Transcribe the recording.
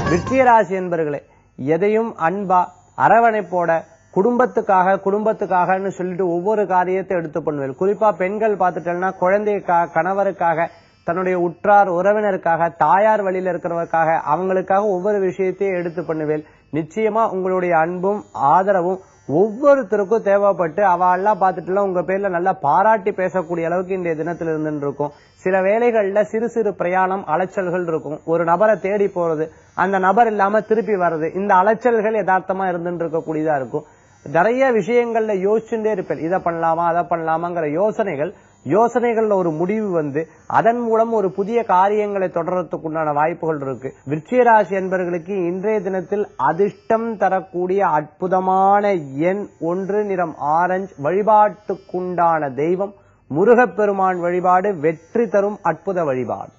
விருச்சிகராசி என்பர்களே எதையும் அன்பா அரவணைப்போட குடும்பத்துக்காக குடும்பத்துக்காகன்னு சொல்லிட்டு ஒவ்வொரு காரியத்தை எடுத்து பண்ணுவேன் குறிப்பா பெண்கள் பார்த்துட்டேன்னா குழந்தைக்காக கணவருக்காக தன்னுடைய உற்றார் உறவினருக்காக தாயார் வழியில இருக்கிறவருக்காக அவங்களுக்காக ஒவ்வொரு விஷயத்தையும் எடுத்து பண்ணுவேன் நிச்சயமா உங்களுடைய அன்பும் ஆதரவும் ஒவ்வொருத்தருக்கும் தேவைப்பட்டு அவெல்லாம் பார்த்துட்டுலாம் உங்க பேர்ல நல்லா பாராட்டி பேசக்கூடிய அளவுக்கு இன்றைய தினத்துல இருந்துட்டு இருக்கும் சில வேளைகள்ல சிறு சிறு பிரயாணம் அலைச்சல்கள் இருக்கும் ஒரு நபரை தேடி போறது அந்த நபர் இல்லாம திருப்பி வர்றது இந்த அலைச்சல்கள் யதார்த்தமா இருந்துட்டு இருக்கக்கூடியதா இருக்கும் நிறைய விஷயங்கள்ல யோசிச்சுட்டே இருப்பேன் இதை பண்ணலாமா அதை பண்ணலாமாங்கிற யோசனைகள் யோசனைகள்ல ஒரு முடிவு வந்து அதன் மூலம் ஒரு புதிய காரியங்களை தொடர்றதுக்கு உண்டான வாய்ப்புகள் இருக்கு விருச்சிகராசி என்பவர்களுக்கு இன்றைய தினத்தில் அதிர்ஷ்டம் தரக்கூடிய அற்புதமான எண் ஒன்று நிறம் ஆரஞ்சு வழிபாட்டுக்குண்டான தெய்வம் முருகப்பெருமான் வழிபாடு வெற்றி தரும் அற்புத வழிபாடு